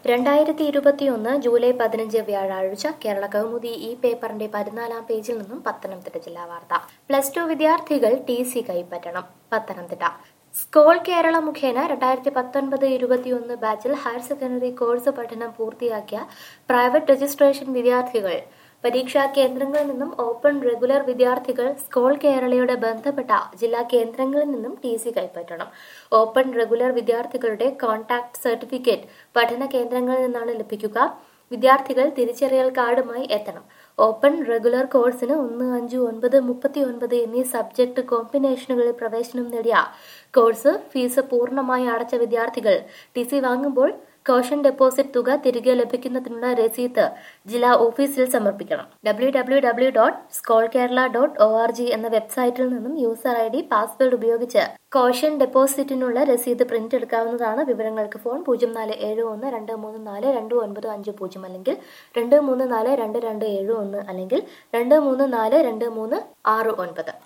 രണ്ടായിരത്തി ഇരുപത്തിയൊന്ന് ജൂലൈ പതിനഞ്ച് വ്യാഴാഴ്ച കേരള കൗമുദി ഈ പേപ്പറിന്റെ പതിനാലാം പേജിൽ നിന്നും പത്തനംതിട്ട ജില്ലാ വാർത്ത പ്ലസ് ടു വിദ്യാർത്ഥികൾ ടി സി കൈപ്പറ്റണം പത്തനംതിട്ട സ്കോൾ കേരള മുഖേന രണ്ടായിരത്തി പത്തൊൻപത് ഇരുപത്തിയൊന്ന് ബാച്ചിൽ ഹയർ സെക്കൻഡറി കോഴ്സ് പഠനം പൂർത്തിയാക്കിയ പ്രൈവറ്റ് രജിസ്ട്രേഷൻ വിദ്യാർത്ഥികൾ പരീക്ഷാ കേന്ദ്രങ്ങളിൽ നിന്നും ഓപ്പൺ റെഗുലർ വിദ്യാർത്ഥികൾ സ്കോൾ കേരളയുടെ ബന്ധപ്പെട്ട ജില്ലാ കേന്ദ്രങ്ങളിൽ നിന്നും ടി സി കൈപ്പറ്റണം ഓപ്പൺ റെഗുലർ വിദ്യാർത്ഥികളുടെ കോൺടാക്ട് സർട്ടിഫിക്കറ്റ് പഠന കേന്ദ്രങ്ങളിൽ നിന്നാണ് ലഭിക്കുക വിദ്യാർത്ഥികൾ തിരിച്ചറിയൽ കാർഡുമായി എത്തണം ഓപ്പൺ റെഗുലർ കോഴ്സിന് ഒന്ന് അഞ്ച് ഒൻപത് മുപ്പത്തി ഒൻപത് എന്നീ സബ്ജക്ട് കോമ്പിനേഷനുകളിൽ പ്രവേശനം നേടിയ കോഴ്സ് ഫീസ് പൂർണ്ണമായി അടച്ച വിദ്യാർത്ഥികൾ ടി സി വാങ്ങുമ്പോൾ കോഷൻ ഡെപ്പോസിറ്റ് തുക തിരികെ ലഭിക്കുന്നതിനുള്ള രസീത് ജില്ലാ ഓഫീസിൽ സമർപ്പിക്കണം W W W dot Scole Kerala dot O R G എന്ന വെബ്സൈറ്റിൽ നിന്നും യൂസർ ഐ ഡി പാസ്വേഡ് ഉപയോഗിച്ച് കോഷൻ ഡെപ്പോസിറ്റിനുള്ള രസീത് പ്രിന്റ് എടുക്കാവുന്നതാണ് വിവരങ്ങൾക്ക് ഫോൺ പൂജ്യം നാല് ഏഴ് ഒന്ന് രണ്ട് മൂന്ന് നാല് രണ്ട് ഒൻപത് അഞ്ച് പൂജ്യം അല്ലെങ്കിൽ രണ്ട് മൂന്ന് നാല് രണ്ട് രണ്ട് ഏഴ് ഒന്ന് അല്ലെങ്കിൽ രണ്ട് മൂന്ന് നാല് രണ്ട് മൂന്ന് ആറ് ഒൻപത്